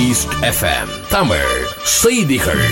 east FM Tamil செய்திகள்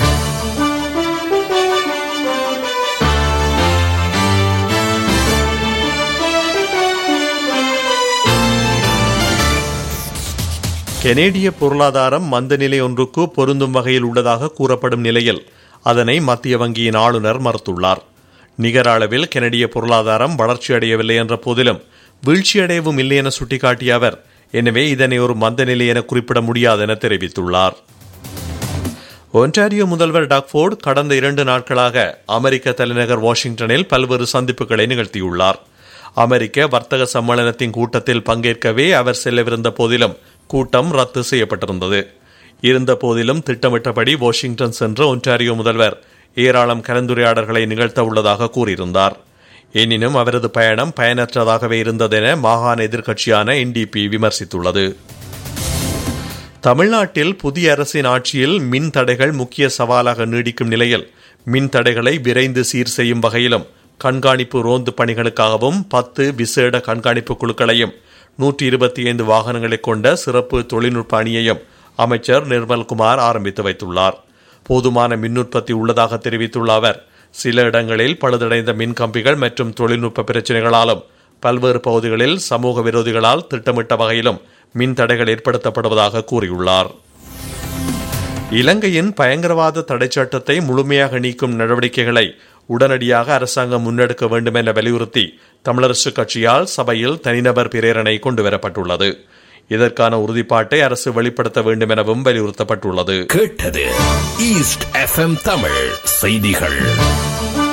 கெனேடிய பொருளாதாரம் மந்த நிலை ஒன்றுக்கு பொருந்தும் வகையில் உள்ளதாக கூறப்படும் நிலையில் அதனை மத்திய வங்கியின் ஆளுநர் மறுத்துள்ளார் நிகர அளவில் கெனடிய பொருளாதாரம் வளர்ச்சியடையவில்லை என்ற போதிலும் வீழ்ச்சியடையவும் இல்லை என சுட்டிக்காட்டிய அவர் எனவே இதனை ஒரு மந்த நிலை என குறிப்பிட முடியாது என தெரிவித்துள்ளார் ஒன்டாரியோ முதல்வர் டாக்ஃபோர்டு கடந்த இரண்டு நாட்களாக அமெரிக்க தலைநகர் வாஷிங்டனில் பல்வேறு சந்திப்புகளை நிகழ்த்தியுள்ளார் அமெரிக்க வர்த்தக சம்மேளனத்தின் கூட்டத்தில் பங்கேற்கவே அவர் செல்லவிருந்த போதிலும் கூட்டம் ரத்து செய்யப்பட்டிருந்தது இருந்த போதிலும் திட்டமிட்டபடி வாஷிங்டன் சென்ற ஒன்டாரியோ முதல்வர் ஏராளம் கலந்துரையாடல்களை நிகழ்த்த உள்ளதாக கூறியிருந்தார் எனினும் அவரது பயணம் பயனற்றதாகவே இருந்ததென மாகாண எதிர்க்கட்சியான என்டிபி விமர்சித்துள்ளது தமிழ்நாட்டில் புதிய அரசின் ஆட்சியில் மின் தடைகள் முக்கிய சவாலாக நீடிக்கும் நிலையில் மின் தடைகளை விரைந்து சீர் செய்யும் வகையிலும் கண்காணிப்பு ரோந்து பணிகளுக்காகவும் பத்து விசேட கண்காணிப்பு குழுக்களையும் நூற்றி இருபத்தி ஐந்து வாகனங்களை கொண்ட சிறப்பு தொழில்நுட்ப அணியையும் அமைச்சர் நிர்மல்குமார் ஆரம்பித்து வைத்துள்ளார் போதுமான மின் உற்பத்தி உள்ளதாக தெரிவித்துள்ள அவர் சில இடங்களில் பழுதடைந்த மின் கம்பிகள் மற்றும் தொழில்நுட்ப பிரச்சினைகளாலும் பல்வேறு பகுதிகளில் சமூக விரோதிகளால் திட்டமிட்ட வகையிலும் மின் தடைகள் ஏற்படுத்தப்படுவதாக கூறியுள்ளார் இலங்கையின் பயங்கரவாத தடை சட்டத்தை முழுமையாக நீக்கும் நடவடிக்கைகளை உடனடியாக அரசாங்கம் முன்னெடுக்க வேண்டும் என வலியுறுத்தி தமிழரசு கட்சியால் சபையில் தனிநபர் பிரேரணை கொண்டுவரப்பட்டுள்ளது இதற்கான உறுதிப்பாட்டை அரசு வெளிப்படுத்த வேண்டும் எனவும் வலியுறுத்தப்பட்டுள்ளது கேட்டது ஈஸ்ட் எஃப்எம் தமிழ் செய்திகள்